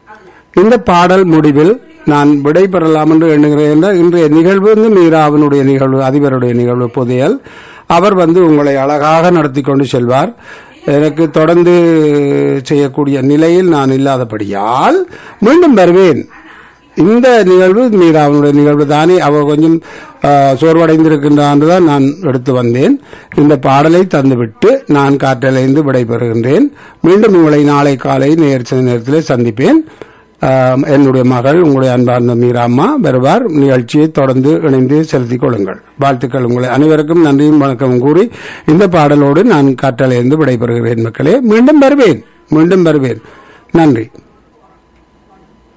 இந்த பாடல் முடிவில் நான் விடைபெறலாம் என்று எண்ணுகிறேன் என்றால் இன்றைய நிகழ்வு வந்து மீராவினுடைய நிகழ்வு அதிபருடைய நிகழ்வு புதையல் அவர் வந்து உங்களை அழகாக நடத்தி கொண்டு செல்வார் எனக்கு தொடர்ந்து செய்யக்கூடிய நிலையில் நான் இல்லாதபடியால் மீண்டும் வருவேன் இந்த நிகழ்வு மீராவினுடைய நிகழ்வு தானே அவ கொஞ்சம் ஆ, சோர்வடைந்திருக்கின்றான் தான் நான் எடுத்து வந்தேன் இந்த பாடலை தந்துவிட்டு நான் காற்றலைந்து விடைபெறுகின்றேன் மீண்டும் உங்களை நாளை காலை நேர் சில நேரத்தில் சந்திப்பேன் ஆ, என்னுடைய மகள் உங்களுடைய அன்பார்ந்த மீராம்மா வருவார் நிகழ்ச்சியை தொடர்ந்து இணைந்து செலுத்திக் கொள்ளுங்கள் வாழ்த்துக்கள் உங்களை அனைவருக்கும் நன்றியும் வணக்கமும் கூறி இந்த பாடலோடு நான் காற்றலைந்து விடைபெறுகிறேன் மக்களே மீண்டும் வருவேன் மீண்டும் வருவேன் நன்றி